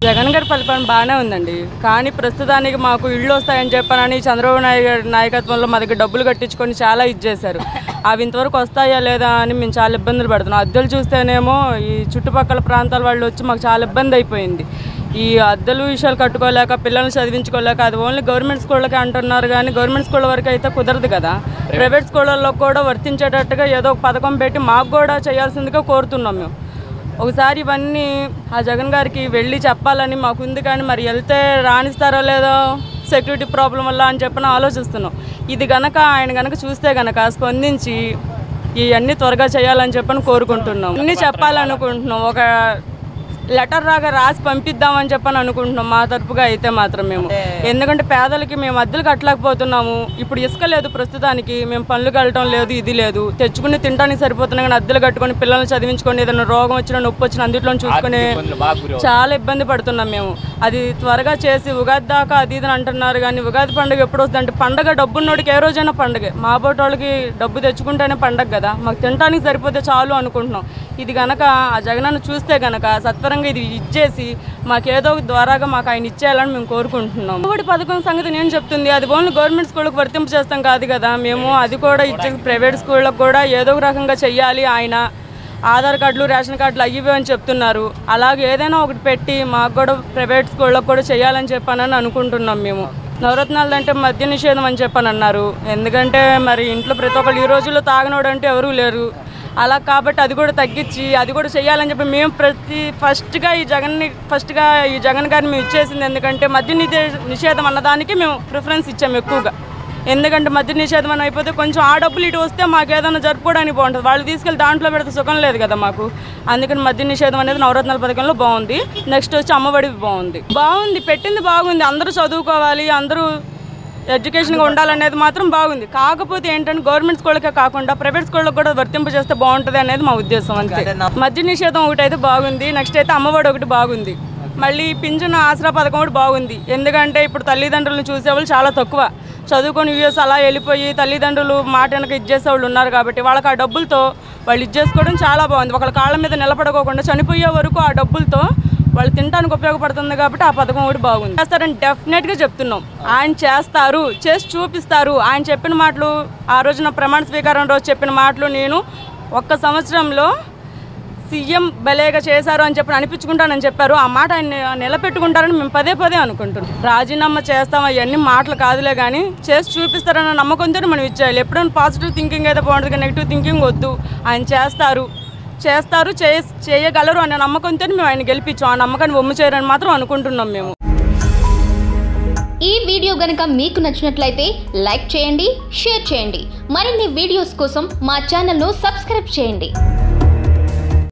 జగన్ గారి పరిపాలన బాగానే ఉందండి కానీ ప్రస్తుతానికి మాకు ఇళ్ళు వస్తాయని చెప్పానని చంద్రబాబు నాయుడు గారి నాయకత్వంలో మా దగ్గర డబ్బులు కట్టించుకొని చాలా ఇచ్చేశారు అవి ఇంతవరకు వస్తాయా లేదా అని మేము చాలా ఇబ్బందులు పడుతున్నాం అద్దెలు చూస్తేనేమో ఈ చుట్టుపక్కల ప్రాంతాల వాళ్ళు వచ్చి మాకు చాలా ఇబ్బంది అయిపోయింది ఈ అద్దెలు విషయాలు కట్టుకోలేక పిల్లల్ని చదివించుకోలేక అది ఓన్లీ గవర్నమెంట్ స్కూళ్ళకి అంటున్నారు కానీ గవర్నమెంట్ స్కూళ్ళ వరకు అయితే కుదరదు కదా ప్రైవేట్ స్కూళ్ళల్లో కూడా వర్తించేటట్టుగా ఏదో ఒక పథకం పెట్టి మాకు కూడా చేయాల్సిందిగా కోరుతున్నాం మేము ఒకసారి ఇవన్నీ ఆ జగన్ గారికి వెళ్ళి చెప్పాలని మాకు ఉంది కానీ మరి వెళ్తే రాణిస్తారో లేదో సెక్యూరిటీ ప్రాబ్లం వల్ల అని చెప్పని ఆలోచిస్తున్నాం ఇది గనక ఆయన గనక చూస్తే గనక స్పందించి ఇవన్నీ త్వరగా చేయాలని చెప్పని కోరుకుంటున్నాం అన్నీ చెప్పాలనుకుంటున్నాం ఒక లెటర్ రాగా రాసి పంపిద్దామని చెప్పని అనుకుంటున్నాం మా తరపుగా అయితే మాత్రం మేము ఎందుకంటే పేదలకి మేము అద్దెలు కట్టలేకపోతున్నాము ఇప్పుడు ఇసుక లేదు ప్రస్తుతానికి మేము పనులకు వెళ్ళటం లేదు ఇది లేదు తెచ్చుకుని తినడానికి సరిపోతున్నాయి కానీ అద్దెలు కట్టుకొని పిల్లల్ని చదివించుకొని ఏదైనా రోగం వచ్చినా నొప్పి వచ్చినా అందులో చూసుకుని చాలా ఇబ్బంది పడుతున్నాం మేము అది త్వరగా చేసి ఉగాది దాకా అది ఇది అని అంటున్నారు కానీ ఉగాది పండుగ ఎప్పుడు వస్తుంది అంటే పండగ డబ్బున్నోడికి ఏ రోజైనా పండగే మా బోటి వాళ్ళకి డబ్బు తెచ్చుకుంటేనే పండగ కదా మాకు తినడానికి సరిపోతే చాలు అనుకుంటున్నాం ఇది గనక ఆ జగనన్న చూస్తే గనక సత్వరంగా ఇది ఇచ్చేసి మాకు ఏదో ఒక ద్వారాగా మాకు ఆయన ఇచ్చేయాలని మేము కోరుకుంటున్నాం ఒకటి పథకం సంగతి నేను చెప్తుంది అది ఓన్లీ గవర్నమెంట్ స్కూళ్ళకి వర్తింపు చేస్తాం కాదు కదా మేము అది కూడా ఇచ్చే ప్రైవేట్ స్కూళ్ళకి కూడా ఏదో ఒక రకంగా చెయ్యాలి ఆయన ఆధార్ కార్డులు రేషన్ కార్డులు అయ్యివే అని చెప్తున్నారు అలాగే ఏదైనా ఒకటి పెట్టి మాకు కూడా ప్రైవేట్ స్కూళ్ళకి కూడా చేయాలని చెప్పానని అనుకుంటున్నాం మేము నవరత్నాలు అంటే మద్య నిషేధం అని చెప్పని అన్నారు ఎందుకంటే మరి ఇంట్లో ప్రతి ఒక్కళ్ళు ఈ రోజుల్లో తాగనోడు అంటే ఎవరూ లేరు అలా కాబట్టి అది కూడా తగ్గించి అది కూడా చేయాలని చెప్పి మేము ప్రతి ఫస్ట్గా ఈ జగన్ని ఫస్ట్గా ఈ జగన్ గారిని మేము ఇచ్చేసింది ఎందుకంటే మద్య నిషే- నిషేధం అన్నదానికి మేము ప్రిఫరెన్స్ ఇచ్చాము ఎక్కువగా ఎందుకంటే మద్య నిషేధం అని అయిపోతే కొంచెం ఆ డబ్బులు ఇటు వస్తే మాకు ఏదైనా జరుపుకోవడానికి బాగుంటుంది వాళ్ళు తీసుకెళ్ళి దాంట్లో పెడితే సుఖం లేదు కదా మాకు అందుకని మద్య నిషేధం అనేది నవరత్నాల పథకంలో బాగుంది నెక్స్ట్ వచ్చి అమ్మఒడి బాగుంది బాగుంది పెట్టింది బాగుంది అందరూ చదువుకోవాలి అందరూ ఎడ్యుకేషన్గా ఉండాలనేది మాత్రం బాగుంది కాకపోతే ఏంటంటే గవర్నమెంట్ స్కూళ్ళకే కాకుండా ప్రైవేట్ స్కూళ్ళకి కూడా వర్తింపు చేస్తే బాగుంటుంది అనేది మా ఉద్దేశం అంతే మద్య నిషేధం ఒకటి అయితే బాగుంది నెక్స్ట్ అయితే అమ్మఒడి ఒకటి బాగుంది మళ్ళీ పింఛను ఆసరా పథకం కూడా బాగుంది ఎందుకంటే ఇప్పుడు తల్లిదండ్రులను చూసేవాళ్ళు చాలా తక్కువ చదువుకొని యూఎస్ అలా వెళ్ళిపోయి తల్లిదండ్రులు మాట వెనక ఇచ్చేసే వాళ్ళు ఉన్నారు కాబట్టి వాళ్ళకి ఆ డబ్బులతో వాళ్ళు ఇచ్చేసుకోవడం చాలా బాగుంది ఒకళ్ళ కాళ్ళ మీద నిలబడుకోకుండా చనిపోయే వరకు ఆ డబ్బులతో వాళ్ళు తినడానికి ఉపయోగపడుతుంది కాబట్టి ఆ పథకం కూడా బాగుంది చేస్తారని డెఫినెట్గా చెప్తున్నాం ఆయన చేస్తారు చేసి చూపిస్తారు ఆయన చెప్పిన మాటలు ఆ రోజున ప్రమాణ స్వీకారం రోజు చెప్పిన మాటలు నేను ఒక్క సంవత్సరంలో సీఎం భలేగా చేశారు అని చెప్పి అనిపించుకుంటానని చెప్పారు ఆ మాట ఆయన నిలబెట్టుకుంటారని మేము పదే పదే అనుకుంటున్నాం రాజీనామా చేస్తాం అవన్నీ మాటలు కాదులే కానీ చేసి చూపిస్తారన్న నమ్మకంతో మనం ఇచ్చేయాలి ఎప్పుడైనా పాజిటివ్ థింకింగ్ అయితే బాగుంటుంది కానీ నెగిటివ్ థింకింగ్ వద్దు ఆయన చేస్తారు చేస్తారు చేయ- చేయగలరు అనే నమ్మకంతో మేము ఆయన గెలిపించాం ఆ నమ్మకాన్ని ఒమ్ము చేయరని మాత్రం అనుకుంటున్నాం మేము ఈ వీడియో గనుక మీకు నచ్చినట్లయితే లైక్ చేయండి షేర్ చేయండి మరిన్ని వీడియోస్ కోసం మా ఛానల్ను సబ్స్క్రైబ్ చేయండి